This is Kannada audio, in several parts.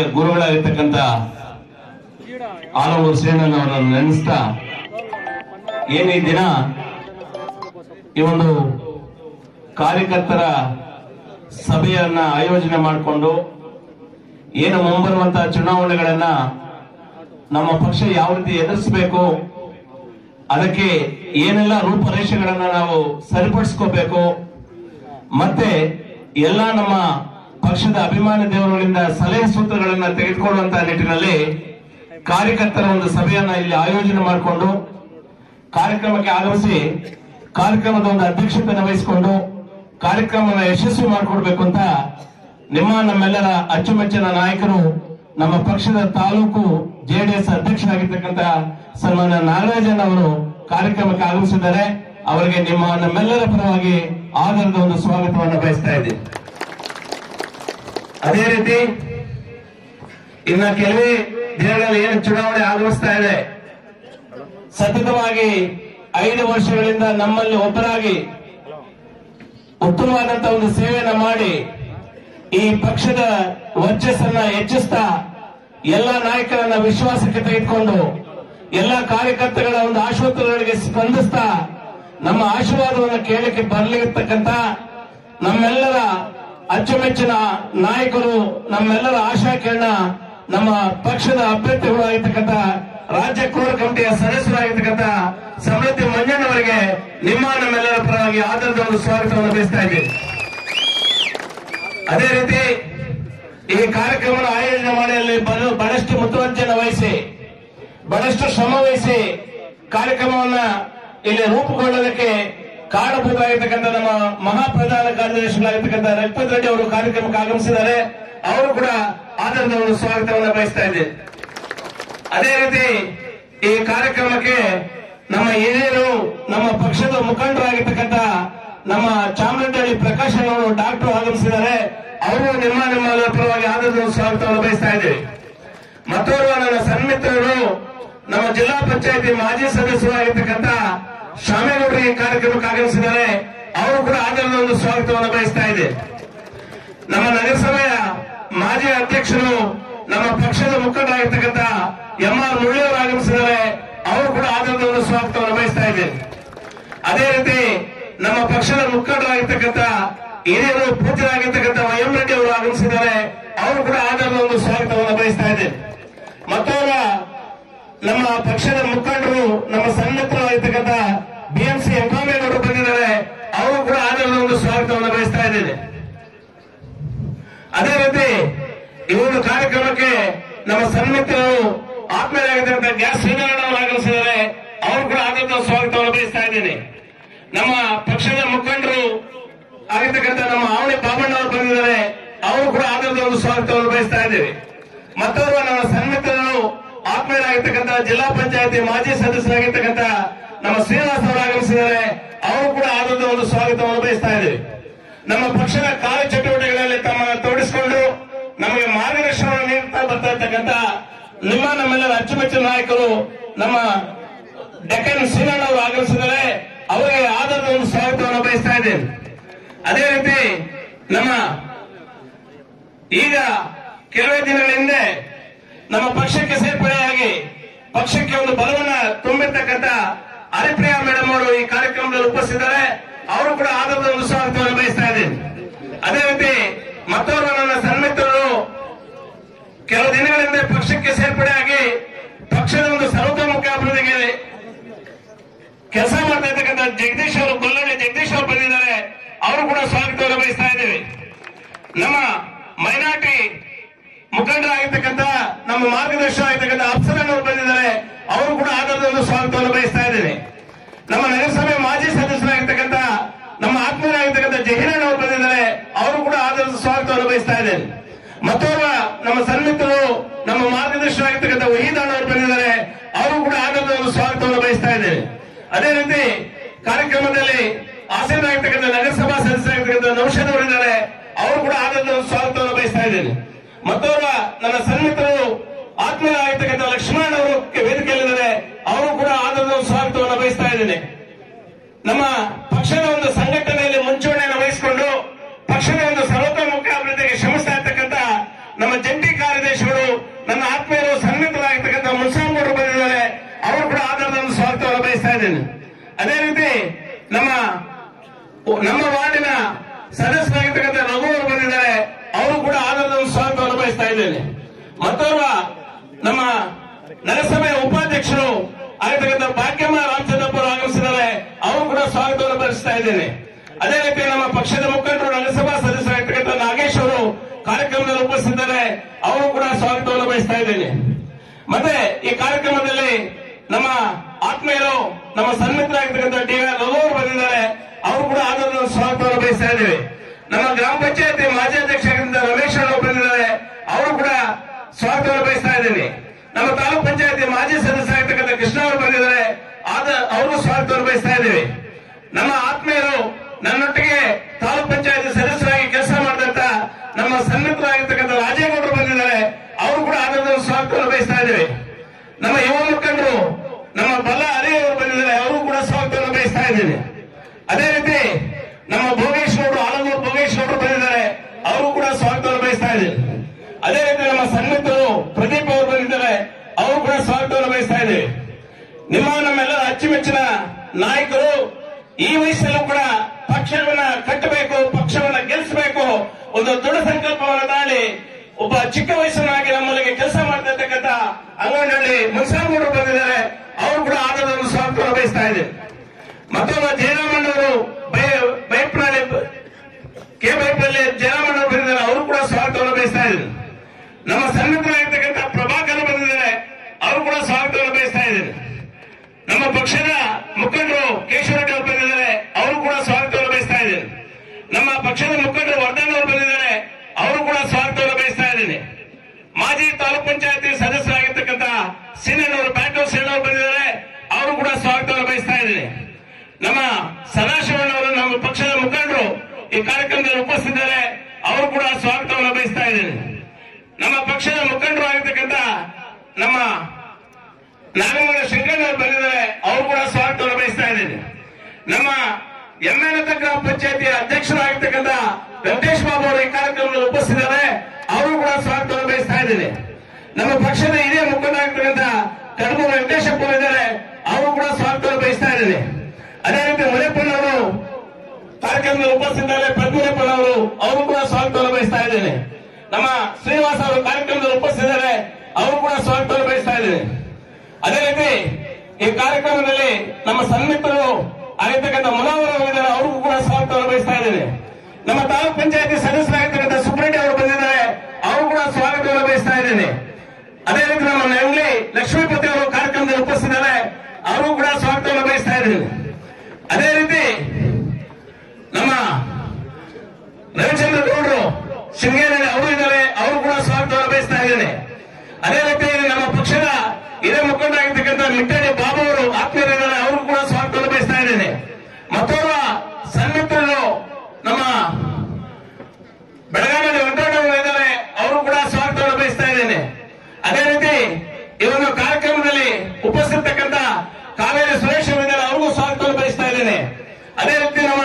ನಮಗೆ ಗುರುಗಳಾಗಿರ್ತಕ್ಕಂಥ ಆಲೂರು ಶ್ರೀನನ್ ಅವರನ್ನು ನೆನೆಸ್ತಾ ಏನು ಈ ದಿನ ಈ ಒಂದು ಕಾರ್ಯಕರ್ತರ ಸಭೆಯನ್ನ ಆಯೋಜನೆ ಮಾಡಿಕೊಂಡು ಏನು ಮುಂಬರುವಂತಹ ಚುನಾವಣೆಗಳನ್ನ ನಮ್ಮ ಪಕ್ಷ ಯಾವ ರೀತಿ ಎದುರಿಸಬೇಕು ಅದಕ್ಕೆ ಏನೆಲ್ಲ ರೂಪರೇಷೆಗಳನ್ನ ನಾವು ಸರಿಪಡಿಸ್ಕೋಬೇಕು ಮತ್ತೆ ಎಲ್ಲ ನಮ್ಮ ಪಕ್ಷದ ಅಭಿಮಾನಿ ದೇವರುಗಳಿಂದ ಸಲಹೆ ಸೂತ್ರಗಳನ್ನ ತೆಗೆದುಕೊಳ್ಳುವಂತಹ ನಿಟ್ಟಿನಲ್ಲಿ ಕಾರ್ಯಕರ್ತರ ಒಂದು ಸಭೆಯನ್ನ ಇಲ್ಲಿ ಆಯೋಜನೆ ಮಾಡಿಕೊಂಡು ಕಾರ್ಯಕ್ರಮಕ್ಕೆ ಆಗಮಿಸಿ ಕಾರ್ಯಕ್ರಮದ ಒಂದು ಅಧ್ಯಕ್ಷತೆಯನ್ನು ವಹಿಸಿಕೊಂಡು ಕಾರ್ಯಕ್ರಮವನ್ನು ಯಶಸ್ವಿ ಮಾಡಿಕೊಡ್ಬೇಕು ಅಂತ ನಿಮ್ಮ ನಮ್ಮೆಲ್ಲರ ಅಚ್ಚುಮೆಚ್ಚಿನ ನಾಯಕರು ನಮ್ಮ ಪಕ್ಷದ ತಾಲೂಕು ಜೆಡಿಎಸ್ ಅಧ್ಯಕ್ಷರಾಗಿರ್ತಕ್ಕಂಥ ಸನ್ಮಾನ್ಯ ನಾಗರಾಜನ್ ಅವರು ಕಾರ್ಯಕ್ರಮಕ್ಕೆ ಆಗಮಿಸಿದ್ದಾರೆ ಅವರಿಗೆ ನಿಮ್ಮ ನಮ್ಮೆಲ್ಲರ ಪರವಾಗಿ ಆಧಾರದ ಒಂದು ಸ್ವಾಗತವನ್ನು ಬಯಸ್ತಾ ಇದ್ದೀನಿ ಅದೇ ರೀತಿ ಇನ್ನ ಕೆಲವೇ ದಿನಗಳಲ್ಲಿ ಏನು ಚುನಾವಣೆ ಆಗಮಿಸ್ತಾ ಇದೆ ಸತತವಾಗಿ ಐದು ವರ್ಷಗಳಿಂದ ನಮ್ಮಲ್ಲಿ ಒಬ್ಬರಾಗಿ ಉತ್ತಮವಾದಂತಹ ಒಂದು ಸೇವೆಯನ್ನ ಮಾಡಿ ಈ ಪಕ್ಷದ ವರ್ಚಸ್ಸನ್ನ ಹೆಚ್ಚಿಸ್ತಾ ಎಲ್ಲ ನಾಯಕರನ್ನ ವಿಶ್ವಾಸಕ್ಕೆ ತೆಗೆದುಕೊಂಡು ಎಲ್ಲ ಕಾರ್ಯಕರ್ತಗಳ ಒಂದು ಆಶೋತ್ತರಗಳಿಗೆ ಸ್ಪಂದಿಸ್ತಾ ನಮ್ಮ ಆಶೀರ್ವಾದವನ್ನು ಕೇಳಲಿಕ್ಕೆ ಬರಲಿರ್ತಕ್ಕಂಥ ನಮ್ಮೆಲ್ಲರ ಅಚ್ಚುಮೆಚ್ಚಿನ ನಾಯಕರು ನಮ್ಮೆಲ್ಲರ ಆಶಾ ಕಿರಣ ನಮ್ಮ ಪಕ್ಷದ ಅಭ್ಯರ್ಥಿಗಳು ಆಗಿರ್ತಕ್ಕಂಥ ರಾಜ್ಯ ಕೋರ್ ಕಮಿಟಿಯ ಸದಸ್ಯರಾಗಿರ್ತಕ್ಕಂಥ ಸಮೃದ್ಧಿ ಮಂಜಣ್ಣವರಿಗೆ ನಿಮ್ಮ ನಮ್ಮೆಲ್ಲರ ಪರವಾಗಿ ಆಧಾರದ ಒಂದು ಸ್ವಾಗತವನ್ನು ಬಯಸ್ತಾ ಇದ್ದೀವಿ ಅದೇ ರೀತಿ ಈ ಕಾರ್ಯಕ್ರಮ ಆಯೋಜನೆ ಮಾಡಲು ಬಹಳ- ಬಹಳಷ್ಟು ಮುತುವರ್ಜಿಯನ್ನು ವಹಿಸಿ ಬಹಳಷ್ಟು ಶ್ರಮ ವಹಿಸಿ ಕಾರ್ಯಕ್ರಮವನ್ನ ಇಲ್ಲಿ ರೂಪುಗೊಳ್ಳೋದಕ್ಕೆ ಕಾರಣಭೂತರಾಗಿರ್ತಕ್ಕಂಥ ನಮ್ಮ ಮಹಾಪ್ರಧಾನ ಕಾರ್ಯದರ್ಶಿಗಳಾಗಿರ್ತಕ್ಕಂಥ ರಘುಪತ್ ರೆಡ್ಡಿ ಅವರು ಕಾರ್ಯಕ್ರಮಕ್ಕೆ ಆಗಮಿಸಿದ್ದಾರೆ ಅವರು ಕೂಡ ಆಧಾರದ ಒಂದು ಸ್ವಾಗತವನ್ನು ಬಯಸ್ತಾ ಇದ್ದೇವೆ ಅದೇ ರೀತಿ ಈ ಕಾರ್ಯಕ್ರಮಕ್ಕೆ ನಮ್ಮ ಹಿರಿಯರು ನಮ್ಮ ಪಕ್ಷದ ಮುಖಂಡರಾಗಿರ್ತಕ್ಕಂಥ ನಮ್ಮ ಚಾಮರಾಜಹಳ್ಳಿ ಪ್ರಕಾಶ್ ಅವರು ಡಾಕ್ಟರ್ ಆಗಮಿಸಿದ್ದಾರೆ ಅವರು ನಿಮ್ಮ ನಿಮ್ಮ ಪರವಾಗಿ ಆದರದ ಸ್ವಾಗತವನ್ನು ಬಯಸ್ತಾ ಇದ್ದೇವೆ ಮತ್ತೋರ್ವ ನನ್ನ ಸನ್ಮಿತ್ರರು ನಮ್ಮ ಜಿಲ್ಲಾ ಪಂಚಾಯತಿ ಮಾಜಿ ಸದಸ್ಯರಾಗಿರ್ತಕ್ಕಂಥ ಶಾಮೇಗೌಡರು ಈ ಕಾರ್ಯಕ್ರಮಕ್ಕೆ ಆಗಮಿಸಿದ್ದಾರೆ ಅವರು ಕೂಡ ಆದರದ ಒಂದು ಸ್ವಾಗತವನ್ನು ಬಯಸ್ತಾ ಇದೆ ನಮ್ಮ ನಗರಸಭೆಯ ಮಾಜಿ ಅಧ್ಯಕ್ಷರು ನಮ್ಮ ಪಕ್ಷದ ಮುಖಂಡರಾಗಿರ್ತಕ್ಕಂಥ ಎಂ ಆರ್ ಮುಳ್ಳಿಯವರು ಆಗಮಿಸಿದ್ದಾರೆ ಅವರು ಕೂಡ ಆದರದ ಒಂದು ಸ್ವಾಗತವನ್ನು ಬಯಸ್ತಾ ಇದ್ದೇನೆ ಅದೇ ರೀತಿ ನಮ್ಮ ಪಕ್ಷದ ಮುಖಂಡರಾಗಿರ್ತಕ್ಕಂಥ ಹಿರಿಯರು ಪೂಜ್ಯರಾಗಿರ್ತಕ್ಕಂಥ ವೈ ಎಂ ರೆಡ್ಡಿ ಅವರು ಆಗಮಿಸಿದ್ದಾರೆ ಅವರು ಕೂಡ ಆದರದ ಒಂದು ಸ್ವಾಗತವನ್ನು ಬಯಸ್ತಾ ಇದ್ದೇನೆ ಮತ್ತೋರ್ವ ನಮ್ಮ ಪಕ್ಷದ ಮುಖಂಡರು ನಮ್ಮ ಸನ್ಮಿತ್ರರಾಗಿರ್ತಕ್ಕಂಥ ಬಿಎಂಸಿ ಎಂಕಾಮೇಗೌಡರು ಬಂದಿದ್ದಾರೆ ಅವರು ಕೂಡ ಆದರದ ಒಂದು ಸ್ವಾಗತವನ್ನು ಬಯಸ್ತಾ ಇದ್ದೇನೆ ಅದೇ ರೀತಿ ಈ ಒಂದು ಕಾರ್ಯಕ್ರಮಕ್ಕೆ ನಮ್ಮ ಸನ್ಮಿತ್ರರು ಆತ್ಮೀಯರಾಗಿದ್ದಂತ ಗ್ಯಾಸ್ ಶ್ರೀಧರಣ್ಣ ಅವರು ಆಗಮಿಸಿದ್ದಾರೆ ಅವರು ಕೂಡ ಆದಂತ ಸ್ವಾಗತವನ್ನು ಬಯಸ್ತಾ ಇದ್ದೇನೆ ನಮ್ಮ ಪಕ್ಷದ ಮುಖಂಡರು ಆಗಿರ್ತಕ್ಕಂಥ ನಮ್ಮ ಆವಣಿ ಬಾಬಣ್ಣ ಅವರು ಬಂದಿದ್ದಾರೆ ಅವರು ಕೂಡ ಆದಂತ ಒಂದು ಸ್ವಾಗತವನ್ನು ಬಯಸ್ತಾ ಇದ್ದೇವೆ ಮತ್ತೋರ್ವ ನಮ್ಮ ಸನ್ಮಿತ್ರರು ಆತ್ಮೀಯರಾಗಿರ್ತಕ್ಕಂಥ ಜಿಲ್ಲಾ ಪಂಚಾಯತಿ ಮಾಜಿ ಸದಸ್ಯರಾಗಿರ್ತಕ್ಕಂಥ ನಮ್ಮ ಶ್ರೀನಿವಾಸ್ ಅವರು ಆಗಮಿಸಿದ್ದಾರೆ ಅವರು ಕೂಡ ಆದಂತ ಒಂದು ಸ್ವಾಗತವನ್ನು ಬಯಸ್ತಾ ಇದ್ದೇವೆ ನಮ್ಮ ಪಕ್ಷದ ಕಾರ್ಯಚಟುವಟಿಕೆಗಳಲ್ಲಿ ತಮ್ಮನ್ನು ತೊಡಗಿಸಿಕೊಂಡು ನಮಗೆ ಮಾರ್ಗದರ್ಶನವನ್ನು ನೀಡ್ತಾ ಬರ್ತಾ ಇರ್ತಕ್ಕಂಥ ನಿಮ್ಮ ನಮ್ಮೆಲ್ಲರ ಅಚ್ಚುಮೆಚ್ಚಿನ ನಾಯಕರು ನಮ್ಮ ಡೆಕ್ಕನ್ ಶ್ರೀನಣ್ಣ ಅವರು ಆಗಮಿಸಿದರೆ ಅವರಿಗೆ ಆಧಾರದ ಒಂದು ಸ್ವಾಗತವನ್ನು ಬಯಸ್ತಾ ಇದ್ದೇನೆ ಅದೇ ರೀತಿ ನಮ್ಮ ಈಗ ಕೆಲವೇ ದಿನಗಳ ಹಿಂದೆ ನಮ್ಮ ಪಕ್ಷಕ್ಕೆ ಸೇರ್ಪಡೆಯಾಗಿ ಪಕ್ಷಕ್ಕೆ ಒಂದು ಬಲವನ್ನ ತುಂಬಿರ್ತಕ್ಕಂಥ ಹರಿಪ್ರಿಯಾ ಮೇಡಮ್ ಅವರು ಈ ಕಾರ್ಯಕ್ರಮದಲ್ಲಿ ಉಪಸ್ಥಿತಿದ್ದಾರೆ ಅವರು ಕೂಡ ಆಧಾರದ ಒಂದು ಸ್ವಾಗತವನ್ನು ಬಯಸ್ತಾ ಇದ್ದೇನೆ ಅದೇ ರೀತಿ ಮತ್ತೋರ್ವ ನನ್ನ ಸನ್ಮಿತ್ರರು ಕೆಲವು ದಿನಗಳಿಂದ ಪಕ್ಷಕ್ಕೆ ಸೇರ್ಪಡೆಯಾಗಿ ಪಕ್ಷದ ಒಂದು ಸರ್ವತೋಮುಖ ಅಭಿವೃದ್ಧಿಗೆ ಕೆಲಸ ಮಾಡ್ತಾ ಇರ್ತಕ್ಕಂಥ ಜಗದೀಶ್ ಅವರು ಗೊಲ್ಲಳ್ಳಿ ಜಗದೀಶ್ ಅವರು ಬಂದಿದ್ದಾರೆ ಅವರು ಕೂಡ ಸ್ವಾಗತವನ್ನು ಬಯಸ್ತಾ ಇದ್ದೇವೆ ನಮ್ಮ ಮೈನಾರಿಟಿ ಮುಖಂಡರಾಗಿರ್ತಕ್ಕಂಥ ನಮ್ಮ ಮಾರ್ಗದರ್ಶನ ಆಗಿರ್ತಕ್ಕಂಥ ಅಪ್ಸರನ್ ಅವರು ಬಂದಿದ್ದಾರೆ ಅವರು ಕೂಡ ಆಧಾರದ ಒಂದು ಸ್ವಾಗತವನ್ನು ಬಯಸ್ತಾ ಇದ್ದೇನೆ ನಮ್ಮ ನಗರಸಭೆ ಮಾಜಿ ಸದಸ್ಯರಾಗಿರ್ತಕ್ಕಂಥ ನಮ್ಮ ಆತ್ಮೀಯರಾಗಿರ್ತಕ್ಕಂಥ ಜಹೀರಣ್ಣ ಅವರು ಬಂದಿದ್ದಾರೆ ಅವರು ಕೂಡ ಆಧಾರದ ಸ್ವಾಗತವನ್ನು ಬಯಸ್ತಾ ಇದ್ದೇನೆ ಮತ್ತೋರ್ವ ನಮ್ಮ ಸನ್ಮಿತ್ರರು ನಮ್ಮ ಮಾರ್ಗದರ್ಶಕರಾಗಿರ್ತಕ್ಕಂಥ ವಹೀದಣ್ಣ ಅವರು ಬಂದಿದ್ದಾರೆ ಅವರು ಕೂಡ ಆಧಾರದ ಒಂದು ಸ್ವಾಗತವನ್ನು ಬಯಸ್ತಾ ಇದ್ದೇನೆ ಅದೇ ರೀತಿ ಕಾರ್ಯಕ್ರಮದಲ್ಲಿ ಆಸೀನರಾಗಿರ್ತಕ್ಕಂಥ ನಗರಸಭಾ ಸದಸ್ಯರಾಗಿರ್ತಕ್ಕಂಥ ನೌಷದ್ ಅವರಿದ್ದಾರೆ ಅವರು ಕೂಡ ಆಧಾರದ ಒಂದು ಸ್ವಾಗತವನ್ನು ಬಯಸ್ತಾ ಇದ್ದೇನೆ ಮತ್ತೋರ್ವ ನನ್ನ ಸನ್ಮಿತ್ರರು ಆತ್ಮೀಯರಾಗಿರ್ತಕ್ಕಂಥ ಲಕ್ಷ್ಮಣ್ ಅವರು ವೇದಿಕೆಯಲ್ಲಿದ್ದಾರೆ ಅವರು ಕೂಡ ಆಧಾರದ ಒಂದು ಸ್ವಾಗತವನ್ನು ಬಯಸ್ತಾ ಇದ್ದೇನೆ ನಮ್ಮ ಪಕ್ಷದ ಒಂದು ಸಂಘಟನೆಯಲ್ಲಿ ಮುಂಚೂಣಿಯನ್ನು ವಹಿಸಿಕೊಂಡು ಪಕ್ಷದ ಒಂದು ಸರ್ವತೋಮುಖ ಅಭಿವೃದ್ಧಿಗೆ ಶ್ರಮಿಸ್ತಾ ಇರ್ತಕ್ಕಂಥ ನಮ್ಮ ಜಂಟಿ ಕಾರ್ಯದರ್ಶಿಗಳು ಇದ್ದೀನಿ ಅದೇ ರೀತಿ ನಮ್ಮ ನಮ್ಮ ವಾರ್ಡಿನ ಸದಸ್ಯರಾಗಿರ್ತಕ್ಕಂಥ ರಘು ಅವರು ಬಂದಿದ್ದಾರೆ ಅವರು ಕೂಡ ಆಧಾರದ ಒಂದು ಸ್ವಾಗತವನ್ನು ಬಯಸ್ತಾ ಇದ್ದೇನೆ ಮತ್ತೋರ್ವ ನಮ್ಮ ನಗರಸಭೆಯ ಉಪಾಧ್ಯಕ್ಷರು ಆಗಿರ್ತಕ್ಕಂಥ ಭಾಗ್ಯಮ್ಮ ರಾಮಚಂದ್ರಪ್ಪ ಅವರು ಆಗಮಿಸಿದ್ದಾರೆ ಅವರು ಕೂಡ ಸ್ವಾಗತವನ್ನು ಬಯಸ್ತಾ ಇದ್ದೇನೆ ಅದೇ ರೀತಿ ನಮ್ಮ ಪಕ್ಷದ ಮುಖಂಡರು ನಗರಸಭಾ ಸದಸ್ಯರಾಗಿರ್ತಕ್ಕಂಥ ನಾಗೇಶ್ ಅವರು ಕಾರ್ಯಕ್ರಮದಲ್ಲಿ ಉಪಸ್ಥಿತಿದ್ದಾರೆ ಅವರು ಕೂಡ ಸ್ವಾಗತವನ್ನು ಬಯಸ್ತಾ ಇದ್ದೇನೆ ಮತ್ತೆ ಈ ಕಾರ್ಯಕ್ರಮದಲ್ಲಿ ನಮ್ಮ ಆತ್ಮೀಯರು ನಮ್ಮ ಸನ್ಮಿತರಾಗಿರ್ತಕ್ಕಂಥ ಡಿ ಆರ್ ರಘು ಅವರು ಬಂದಿದ್ದಾರೆ ಅವರು ಕೂಡ ಆಧಾರದ ಸ್ವಾಗತವನ್ನು ಬಯಸ್ತಾ ಇದ್ದೇವೆ ನಮ್ಮ ಗ್ರಾಮ ಪಂಚಾಯತಿ ಮಾಜಿ ಅಧ್ಯಕ್ಷರಾಗಿದ್ದ ರಮೇಶ್ ಅವರು ಬಂದಿದ್ದಾರೆ ಅವರು ಕೂಡ ಸ್ವಾಗತವನ್ನು ಬಯಸ್ತಾ ಇದ್ದೀನಿ ನಮ್ಮ ತಾಲೂಕ್ ಪಂಚಾಯತಿ ಮಾಜಿ ಸದಸ್ಯರಾಗಿರ್ತಕ್ಕಂಥ ಕೃಷ್ಣ ಅವರು ಬಂದಿದ್ದಾರೆ ಆದ ಅವರು ಸ್ವಾಗತವನ್ನು ಬಯಸ್ತಾ ಇದ್ದೀವಿ ನಮ್ಮ ಆತ್ಮೀಯರು ನನ್ನೊಟ್ಟಿಗೆ ತಾಲೂಕ್ ಪಂಚಾಯತಿ ಸದಸ್ಯರಾಗಿ ಕೆಲಸ ಮಾಡಿದಂತ ನಮ್ಮ ಸನ್ಮಿತರಾಗಿರ್ತಕ್ಕಂಥ ರಾಜೇಗೌಡರು ಬಂದಿದ್ದಾರೆ ಅವರು ಕೂಡ ಆಧಾರದ ಸ್ವಾಗತವನ್ನು ಬಯಸ್ತಾ ಇದ್ದೇವೆ ನಮ್ಮ ಯುವ ಮುಖಂಡರು ನಮ್ಮ ಬಲ್ಲ ಹರಿ ಅವರು ಬಂದಿದ್ದಾರೆ ಅವರು ಕೂಡ ಸ್ವಾಗತವನ್ನು ಬಯಸ್ತಾ ಇದ್ದೇನೆ ಅದೇ ರೀತಿ ನಮ್ಮ ಭೋಗೇಶ್ ಗೌಡರು ಆಲಂಗೂರು ಭೋಗೇಶ್ ಗೌಡರು ಬಂದಿದ್ದಾರೆ ಅವರು ಕೂಡ ಸ್ವಾಗತವನ್ನು ಬಯಸ್ತಾ ಇದ್ದೇನೆ ಅದೇ ರೀತಿ ನಮ್ಮ ಸನ್ಮಿತರು ಪ್ರದೀಪ್ ಅವರು ಬಂದಿದ್ದಾರೆ ಅವರು ಕೂಡ ಸ್ವಾಗತವನ್ನು ಬಯಸ್ತಾ ಇದ್ದೇವೆ ನಿಮ್ಮ ನಮ್ಮೆಲ್ಲರ ಅಚ್ಚುಮೆಚ್ಚಿನ ನಾಯಕರು ಈ ವಯಸ್ಸಲ್ಲೂ ಕೂಡ ಪಕ್ಷವನ್ನ ಕಟ್ಟಬೇಕು ಪಕ್ಷವನ್ನ ಗೆಲ್ಲಿಸಬೇಕು ಒಂದು ದೃಢ ಸಂಕಲ್ಪವನ್ನು ತಾಳಿ ಒಬ್ಬ ಚಿಕ್ಕ ವಯಸ್ಸಿನಾಗಿ ನಮ್ಮಲ್ಲಿಗೆ ಕೆಲಸ ಮಾಡ್ತಿರ್ತಕ್ಕಂಥ ಅಂಗನಹಳ್ಳಿ ಮುನ್ಸಾಮಗೌಡರು ಬಂದಿದ್ದಾರೆ ಅವರು ಕೂಡ ಆಧಾರದ ಸ್ವಾಗತವನ್ನು ಬಯಸ್ತಾ ಇದ್ದೇವೆ ಮತ್ತೊಬ್ಬ ಜಯರಾಮಣ್ಣವರು ಬೈಪ್ನಲ್ಲಿ ಕೆ ಬೈಪಲ್ಲಿ ಜಯರಾಮಣ್ಣವರು ಬಂದಿದ್ದಾರೆ ಅವರು ಕೂಡ ಸ್ವಾಗತವನ್ನು ಬಯಸ್ತಾ ಇದ್ದಾರೆ ನಮ್ಮ ಸನ್ನಿಧರಾಗಿರ್ತಕ್ಕಂಥ ಪ್ರಭಾಕರ್ ಬಂದಿದ್ದಾರೆ ಅವರು ಕೂಡ ಸ್ವಾಗತವನ್ನು ಬಯಸ್ತಾ ಇದ್ದಾರೆ ನಮ್ಮ ಪಕ್ಷದ ಮುಖಂಡರು ಕೇಶವರೆಡ್ಡಿ ಅವರು ಬಂದಿದ್ದಾರೆ ಅವರು ಕೂಡ ಸ್ವಾಗತವನ್ನು ಬಯಸ್ತಾ ಇದ್ದಾರೆ ನಮ್ಮ ಪಕ್ಷದ ಮುಖಂಡರು ವರ್ಧನ್ ಅವರು ಬಂದಿದ್ದಾರೆ ಅವರು ಕೂಡ ಸ್ವಾಗತವನ್ನು ಬಯಸ್ತಾ ಇದ್ದೀನಿ ಮಾಜಿ ತಾಲೂಕ್ ಪಂಚಾಯತಿ ಸದಸ್ಯರಾಗಿರ್ತಕ್ಕಂಥ ಸೀನಣ್ಣವರು ಬ್ಯಾಟೋ ಸೇನವರು ಬಂದಿದ್ದಾರೆ ಅವರು ಕೂಡ ಸ್ವಾಗತವನ್ನು ಬಯಸ್ತಾ ಇದ್ದೀನಿ ನಮ್ಮ ಸದಾಶಿವಣ್ಣವರು ನಮ್ಮ ಪಕ್ಷದ ಮುಖಂಡರು ಈ ಕಾರ್ಯಕ್ರಮದಲ್ಲಿ ಉಪಸ್ಥಿತಿದ್ದಾರೆ ಅವರು ಕೂಡ ಸ್ವಾಗತವನ್ನು ಬಯಸ್ತಾ ಇದ್ದೀನಿ ನಮ್ಮ ಪಕ್ಷದ ಮುಖಂಡರು ಆಗಿರ್ತಕ್ಕಂಥ ನಮ್ಮ ನಾಗಮಂಗಲ ಶಂಕರಣ್ಣ ಅವರು ಬಂದಿದ್ದಾರೆ ಅವರು ಕೂಡ ಸ್ವಾಗತವನ್ನು ಬಯಸ್ತಾ ಇದ್ದೀನಿ ನಮ್ಮ ಎಮ್ಮೆನತ ಗ್ರಾಮ ಪಂಚಾಯತಿ ಅಧ್ಯಕ್ಷರಾಗಿರ್ತಕ್ಕಂಥ ವೆಂಕಟೇಶ್ ಬಾಬು ಅವರು ಈ ಕಾರ್ಯಕ್ರಮದಲ್ಲಿ ಉಪಸ್ಥಿತಿದ್ದಾರೆ ಅವರು ಕೂಡ ಸ್ವಾಗತವನ್ನು ಬಯಸ್ತಾ ಇದ್ದೀನಿ ನಮ್ಮ ಪಕ್ಷದ ಹಿರಿಯ ಮುಖಂಡರಾಗಿರ್ತಕ್ಕಂಥ ಕಡಬು ವೆಂಕಟೇಶಪ್ಪ ಅವರು ಇದ್ದಾರೆ ಅವರು ಕೂಡ ಸ್ವಾಗತವನ್ನು ಬಯಸ್ತಾ ಇದ್ದೀನಿ ಅದೇ ರೀತಿ ಮುನಿಯಪ್ಪನವರು ಕಾರ್ಯಕ್ರಮದಲ್ಲಿ ಉಪಸ್ಥಿತಿದ್ದಾರೆ ಪದ್ಮನಿಯಪ್ಪನವರು ಅವರು ಕೂಡ ಸ್ವಾಗತವನ್ನು ಬಯಸ್ತಾ ಇದ್ದೇನೆ ನಮ್ಮ ಶ್ರೀನಿವಾಸ ಅವರು ಕಾರ್ಯಕ್ರಮದಲ್ಲಿ ಉಪಸ್ಥಿತಿದ್ದಾರೆ ಅವರು ಕೂಡ ಸ್ವಾಗತವನ್ನು ಬಯಸ್ತಾ ಇದ್ದೇನೆ ಅದೇ ರೀತಿ ಈ ಕಾರ್ಯಕ್ರಮದಲ್ಲಿ ನಮ್ಮ ಸನ್ಮಿತರು ಆಗಿರ್ತಕ್ಕಂಥ ಮುನಾವರ್ ಅವರು ಇದ್ದಾರೆ ಅವ್ರಿಗೂ ಕೂಡ ಸ್ವಾಗತವನ್ನು ಬಯಸ್ತಾ ಇದ್ದೇನೆ ನಮ್ಮ ತಾಲೂಕ್ ಪಂಚಾಯತಿ ಸದಸ್ಯರಾಗಿರ್ತಕ್ಕಂಥ ಸುಬ್ರೆಡ್ಡಿ ಅವರು ಬಂದಿದ್ದಾರೆ ಅವರು ಕೂಡ ಸ್ವಾಗತವನ್ನು ಬಯಸ್ತಾ ಇದ್ದೇನೆ ಅದೇ ರೀತಿ ನಮ್ಮ ನೆಂಗ್ಲಿ ಲಕ್ಷ್ಮೀಪತಿ ಅವರು ಕಾರ್ಯಕ್ರಮದಲ್ಲಿ ಉಪಸ್ಥಿತಿದ್ದಾರೆ ಅವರು ಕೂಡ ಸ್ವಾಗತವನ್ನು ಬಯಸ್ತಾ ಇದ್ದೇನೆ ಅದೇ ರೀತಿ ನಮ್ಮ ರವಿಚಂದ್ರ ಗೌಡರು ಶೃಂಗೇರಿ ಅವರು ಇದ್ದಾರೆ ಅವರು ಕೂಡ ಸ್ವಾಗತವನ್ನು ಬಯಸ್ತಾ ಇದ್ದೇನೆ ಅದೇ ರೀತಿ ನಮ್ಮ ಪಕ್ಷದ ಹಿರಿಯ ಮುಖಂಡರಾಗಿರ್ತಕ್ಕಂಥ ಮಿಟ್ಟಡಿ ಬಾಬು ಅವರು ಆತ್ಮೀಯರಿದ್ದಾರೆ ಅವರು ಕೂಡ ಸ್ವಾಗತವನ್ನು ಬಯಸ್ತಾ ಇದ್ದೇನೆ ಮತ್ತೋರ್ವ ಸನ್ಮಿತ್ರರು ನಮ್ಮ ಬೆಳಗಾವಿ ವೆಂಕಟರಮಣ ಇದ್ದಾರೆ ಅವರು ಕೂಡ ಸ್ವಾಗತವನ್ನು ಬಯಸ್ತಾ ಇದ್ದೇನೆ ಅದೇ ರೀತಿ ಈ ಒಂದು ಕಾರ್ಯಕ್ರಮದಲ್ಲಿ ಉಪಸ್ಥಿತಕ್ಕಂಥ ಕಾವೇರಿ ಸುರೇಶ್ ಅವರು ಇದ್ದಾರೆ ಅವ್ರಿಗೂ ಸ್ವಾಗತವನ್ನು ಬಯಸ್ತಾ ಇದ್ದೇನೆ ಅದೇ ರೀತಿ ನಮ್ಮ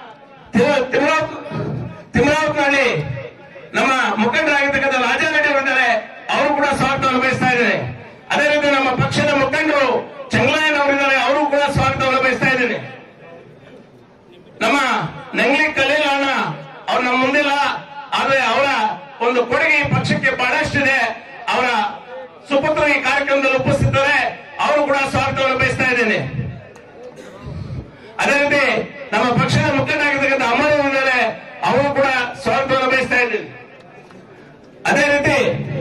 ತಿಮ್ಮರಾವ್ನಹಳ್ಳಿ ನಮ್ಮ ಮುಖಂಡರಾಗಿರ್ತಕ್ಕಂಥ ರಾಜಾರೆಡ್ಡಿ ಅವರಿದ್ದಾರೆ ಅವರು ಕೂಡ ಸ್ವಾಗತವನ್ನು ಬಯಸ್ತಾ ಇದ್ದೇನೆ ಅದೇ ರೀತಿ ನಮ್ಮ ಪಕ್ಷದ ಮುಖಂಡರು ಚಂಗ್ಲಾಯನ್ ಅವರಿದ್ದಾರೆ ಅವರು ಕೂಡ ಸ್ವಾಗತವನ್ನು ಬಯಸ್ತಾ ಇದ್ದೇನೆ ನಮ್ಮ ನೆಂಗ್ಲಿ ಕಲೀಲ್ ಅಣ್ಣ ಅವ್ರು ನಮ್ಮ ಮುಂದಿಲ್ಲ ಆದ್ರೆ ಅವರ ಒಂದು ಕೊಡುಗೆ ಈ ಪಕ್ಷಕ್ಕೆ ಬಹಳಷ್ಟಿದೆ ಅವರ ಸುಪುತ್ರ ಈ ಕಾರ್ಯಕ್ರಮದಲ್ಲಿ ಉಪಸ್ಥಿತರೆ ಅವರು ಕೂಡ ಸ್ವಾಗತವನ್ನು ಬಯಸ್ತಾ ಇದ್ದೇನೆ ಅದೇ ರೀತಿ ನಮ್ಮ ಪಕ್ಷದ ಮುಖಂಡರಾಗಿರ್ತಕ್ಕಂಥ ಅಮರ್ ಇದ್ದಾರೆ ಅವರು ಕೂಡ ಸ್ವಾಗತವನ್ನು ಬಯಸ್ತಾ ಇದ್ದೀನಿ ಅದೇ ರೀತಿ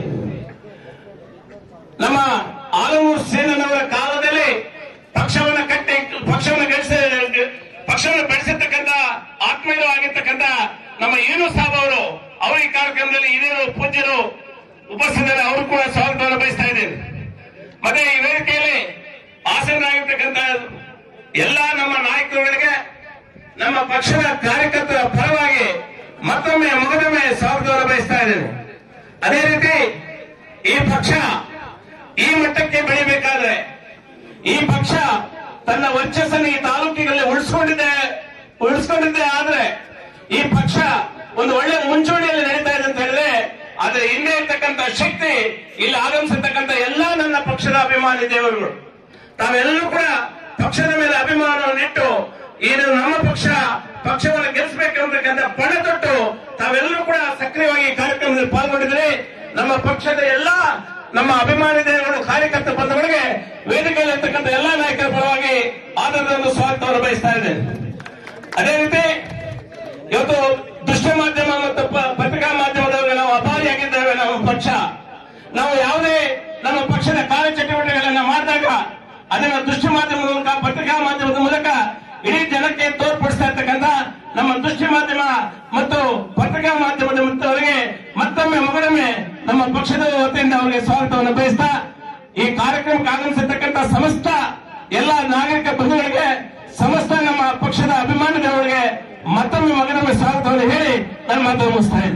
ನಮ್ಮ ಆಲೂರು ಸೇನನವರ ಕಾಲದಲ್ಲಿ ಪಕ್ಷವನ್ನು ಕಟ್ಟಿ ಪಕ್ಷವನ್ನು ಗಳಿಸ ಪಕ್ಷವನ್ನು ಬೆಳೆಸಿರ್ತಕ್ಕಂಥ ಆತ್ಮೀಯರು ಆಗಿರ್ತಕ್ಕಂಥ ನಮ್ಮ ಏನು ಸಾಬ್ ಅವರು ಅವರು ಈ ಕಾರ್ಯಕ್ರಮದಲ್ಲಿ ಹಿರಿಯರು ಪೂಜ್ಯರು ಉಪಸ್ಥಿತರು ಅವರು ಕೂಡ ಸ್ವಾಗತವನ್ನು ಬಯಸ್ತಾ ಇದ್ದೇನೆ ಮತ್ತೆ ಈ ವೇದಿಕೆಯಲ್ಲಿ ಆಸನರಾಗಿರ್ತಕ್ಕಂಥ ಎಲ್ಲಾ ನಮ್ಮ ನಾಯಕರುಗಳಿಗೆ ನಮ್ಮ ಪಕ್ಷದ ಕಾರ್ಯಕರ್ತರ ಪರವಾಗಿ ಮತ್ತೊಮ್ಮೆ ಮುಗಿದೊಮ್ಮೆ ಸ್ವಾಗತವನ್ನು ಬಯಸ್ತಾ ಇದ್ದೇನೆ ಅದೇ ರೀತಿ ಈ ಪಕ್ಷ ಈ ಮಟ್ಟಕ್ಕೆ ಬೆಳಿಬೇಕಾದ್ರೆ ಈ ಪಕ್ಷ ತನ್ನ ವರ್ಚಸ್ಸನ್ನು ಈ ತಾಲೂಕಿನಲ್ಲಿ ಉಳಿಸ್ಕೊಂಡಿದೆ ಉಳಿಸ್ಕೊಂಡಿದ್ದೆ ಆದ್ರೆ ಈ ಪಕ್ಷ ಒಂದು ಒಳ್ಳೆ ಮುಂಚೂಣಿಯಲ್ಲಿ ನಡೀತಾ ಇದೆ ಅಂತ ಹೇಳಿದ್ರೆ ಆದ್ರೆ ಇಲ್ಲೇ ಇರ್ತಕ್ಕಂಥ ಶಕ್ತಿ ಇಲ್ಲಿ ಆಗಮಿಸಿರ್ತಕ್ಕಂಥ ಎಲ್ಲಾ ನನ್ನ ಪಕ್ಷದ ಅಭಿಮಾನಿ ದೇವರುಗಳು ತಾವೆಲ್ಲರೂ ಕೂಡ ಪಕ್ಷದ ಮೇಲೆ ಅಭಿಮಾನವನ್ನಿಟ್ಟು ಇದು ನಮ್ಮ ಪಕ್ಷ ಪಕ್ಷವನ್ನು ಗೆಲ್ಲಿಸಬೇಕು ಅಂತಕ್ಕಂಥ ಪಣ ತೊಟ್ಟು ತಾವೆಲ್ಲರೂ ಕೂಡ ಸಕ್ರಿಯವಾಗಿ ಈ ಕಾರ್ಯಕ್ರಮದಲ್ಲಿ ಪಾಲ್ಗೊಂಡಿದ್ರೆ ನಮ್ಮ ಪಕ್ಷದ ಎಲ್ಲಾ ನಮ್ಮ ಅಭಿಮಾನಿ ದೇವರು ಕಾರ್ಯಕರ್ತ ಬಂಧುಗಳಿಗೆ ವೇದಿಕೆಯಲ್ಲಿ ಇರ್ತಕ್ಕಂಥ ಎಲ್ಲಾ ನಾಯಕರ ಪರವಾಗಿ ಆಧಾರದ ಒಂದು ಸ್ವಾಗತವನ್ನು ಬಯಸ್ತಾ ಇದ್ದೇನೆ ಅದೇ ರೀತಿ ಇವತ್ತು ದೃಶ್ಯ ಮಾಧ್ಯಮ ಮತ್ತು ಪ- ಪತ್ರಿಕಾ ಮಾಧ್ಯಮದವರಿಗೆ ನಾವು ಅಭಾರಿಯಾಗಿದ್ದೇವೆ ನಮ್ಮ ಪಕ್ಷ ನಾವು ಯಾವುದೇ ನಮ್ಮ ಪಕ್ಷದ ಕಾರ್ಯಚಟುವಟಿಕೆಗಳನ್ನ ಮಾಡಿದಾಗ ಅದನ್ನ ದೃಶ್ಯ ಮಾಧ್ಯಮದ ಮೂಲಕ ಪತ್ರಿಕಾ ಮಾಧ್ಯಮದ ಮೂಲಕ ಇಡೀ ಜನಕ್ಕೆ ತೋರ್ಪಡಿಸ್ತಾ ಇರ್ತಕ್ಕಂಥ ನಮ್ಮ ದೃಶ್ಯ ಮಾಧ್ಯಮ ಮತ್ತು ಪತ್ರಿಕಾ ಮಾಧ್ಯಮದ ಅವರಿಗೆ ಮತ್ತೊಮ್ಮೆ ಮಗನೊಮ್ಮೆ ನಮ್ಮ ಪಕ್ಷದ ವತಿಯಿಂದ ಅವರಿಗೆ ಸ್ವಾಗತವನ್ನು ಬಯಸ್ತಾ ಈ ಕಾರ್ಯಕ್ರಮಕ್ಕೆ ಆಗಮಿಸಿರ್ತಕ್ಕಂಥ ಸಮಸ್ತ ಎಲ್ಲ ನಾಗರಿಕ ಬಂಧುಗಳಿಗೆ ಸಮಸ್ತ ನಮ್ಮ ಪಕ್ಷದ ಅಭಿಮಾನಿಗಳವರಿಗೆ ಮತ್ತೊಮ್ಮೆ ಮಗನೊಮ್ಮೆ ಸ್ವಾಗತವನ್ನು ಹೇಳಿ ನನ್ನ ಮಾತು ಮುಗಿಸ್ತಾ ಇದ್ದೀನಿ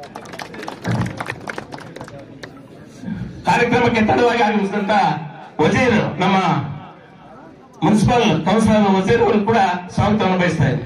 ಕಾರ್ಯಕ್ರಮಕ್ಕೆ ತಡವಾಗಿ ಆಗಮಿಸಿದಂತ ವಜೀರ್ ನಮ್ಮ ಮುನ್ಸಿಪಲ್ ಕೌನ್ಸಿಲರ್ ವಜೀರ್ ಅವರು ಕೂಡ ಸ್ವಾಗತವನ್ನು ಬಯಸ್ತಾ ಇದ್ದೀನಿ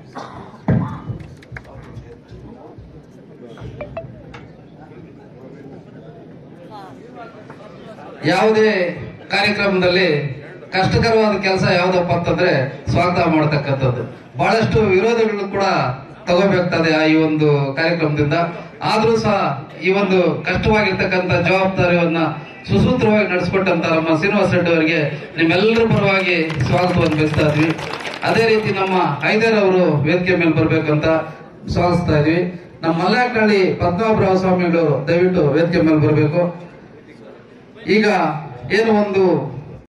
ಯಾವುದೇ ಕಾರ್ಯಕ್ರಮದಲ್ಲಿ ಕಷ್ಟಕರವಾದ ಕೆಲಸ ಯಾವ್ದಪ್ಪ ಅಂತಂದ್ರೆ ಸ್ವಾಗತ ಮಾಡತಕ್ಕಂಥದ್ದು ಬಹಳಷ್ಟು ವಿರೋಧಗಳು ಕೂಡ ತಗೋಬೇಕಾಗ್ತದೆ ಆ ಈ ಒಂದು ಕಾರ್ಯಕ್ರಮದಿಂದ ಆದ್ರೂ ಸಹ ಈ ಒಂದು ಕಷ್ಟವಾಗಿರ್ತಕ್ಕಂಥ ಜವಾಬ್ದಾರಿಯನ್ನ ಸುಸೂತ್ರವಾಗಿ ನಡೆಸಿಕೊಟ್ಟಂತ ನಮ್ಮ ಶ್ರೀನಿವಾಸ ರೆಡ್ಡಿ ಅವರಿಗೆ ನಿಮ್ಮೆಲ್ಲರ ಪರವಾಗಿ ಸ್ವಾಗತವನ್ನು ಬಯಸ್ತಾ ಇದ್ವಿ ಅದೇ ರೀತಿ ನಮ್ಮ ಹೈದರ್ ಅವರು ವೇದಿಕೆ ಮೇಲೆ ಬರ್ಬೇಕಂತ ಸ್ವಾಗತಿಸ್ತಾ ಇದ್ವಿ ನಮ್ಮ ಮಲ್ಲಾಕಳ್ಳಿ ಪದ್ಮನಾಭರಾವ ಸ್ವಾಮಿಗಳು ದಯವಿಟ್ಟು ವೇದಿಕೆ ಮೇಲೆ ಬರಬೇಕು ಈಗ ಏನು ಒಂದು